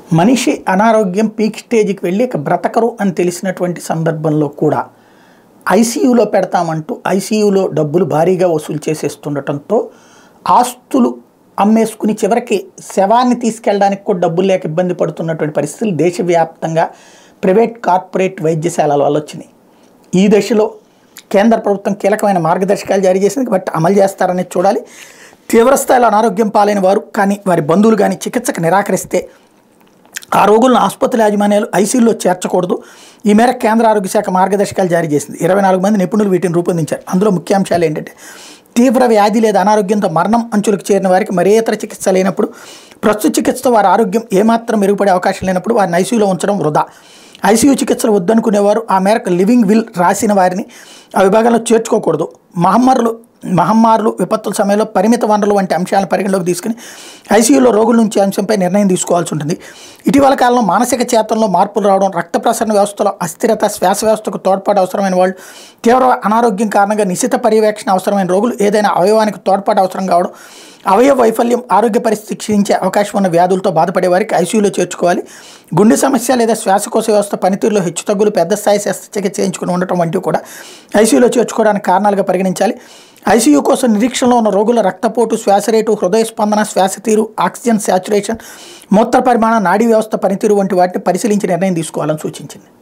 మనిషి అనారోగ్యం పీక్ స్టేజ్కి వెళ్ళి ఇక బ్రతకరు అని తెలిసినటువంటి సందర్భంలో కూడా ఐసీయూలో పెడతామంటూ ఐసీయూలో డబ్బులు భారీగా వసూలు చేసేస్తుండటంతో ఆస్తులు అమ్మేసుకుని చివరికి శవాన్ని తీసుకెళ్ళడానికి కూడా డబ్బులు లేక ఇబ్బంది పడుతున్నటువంటి పరిస్థితులు దేశవ్యాప్తంగా ప్రైవేట్ కార్పొరేట్ వైద్యశాలల వల్ల వచ్చినాయి ఈ దశలో కేంద్ర ప్రభుత్వం కీలకమైన మార్గదర్శకాలు జారీ చేసింది బట్ అమలు చేస్తారనేది చూడాలి తీవ్రస్థాయిలో అనారోగ్యం పాలైన వారు కానీ వారి బంధువులు కానీ చికిత్సకు నిరాకరిస్తే ఆ రోగులను ఆసుపత్రుల యాజమాన్యాలు ఐసీయూలో చేర్చకూడదు ఈ మేరకు కేంద్ర ఆరోగ్య శాఖ మార్గదర్శకాలు జారీ చేసింది ఇరవై నాలుగు మంది నిపుణులు వీటిని రూపొందించారు అందులో ముఖ్యాంశాలు ఏంటంటే తీవ్ర వ్యాధి లేదా అనారోగ్యంతో మరణం అంచులకు చేరిన వారికి మరే ఇతర చికిత్స లేనప్పుడు ప్రస్తుత చికిత్సతో వారి ఆరోగ్యం ఏమాత్రం మెరుగుపడే అవకాశం లేనప్పుడు వారిని ఐసీయూలో ఉంచడం వృధా ఐసీయూ చికిత్సలు వద్దనుకునేవారు ఆ మేరకు లివింగ్ విల్ రాసిన వారిని ఆ విభాగంలో చేర్చుకోకూడదు మహమ్మారులు మహమ్మారులు విపత్తుల సమయంలో పరిమిత వనరులు వంటి అంశాలను పరిగణలోకి తీసుకుని ఐసీయూలో రోగుల నుంచి అంశంపై నిర్ణయం తీసుకోవాల్సి ఉంటుంది ఇటీవల కాలంలో మానసిక చేతనలో మార్పులు రావడం రక్త ప్రసరణ వ్యవస్థలో అస్థిరత శ్వాస వ్యవస్థకు తోడ్పాటు అవసరమైన వాళ్ళు తీవ్ర అనారోగ్యం కారణంగా నిశిత పర్యవేక్షణ అవసరమైన రోగులు ఏదైనా అవయవానికి తోడ్పాటు అవసరం కావడం అవయవ వైఫల్యం ఆరోగ్య పరిస్థితి క్షీణించే అవకాశం ఉన్న వ్యాధులతో బాధపడే వారికి ఐసీయూలో చేర్చుకోవాలి గుండె సమస్య లేదా శ్వాసకోశ వ్యవస్థ పనితీరులో హెచ్చుతగ్గులు పెద్ద స్థాయి శస్త్రచికిత్స చేయించుకుని ఉండటం వంటివి కూడా ఐసీయూలో చేర్చుకోవడానికి కారణాలుగా పరిగణించాలి ఐసీయూ కోసం నిరీక్షణలో ఉన్న రోగుల రక్తపోటు శ్వాస రేటు హృదయ స్పందన శ్వాస తీరు ఆక్సిజన్ శాచురేషన్ మూత్ర పరిమాణం నాడీ వ్యవస్థ పనితీరు వంటి వాటిని పరిశీలించి నిర్ణయం తీసుకోవాలని సూచించింది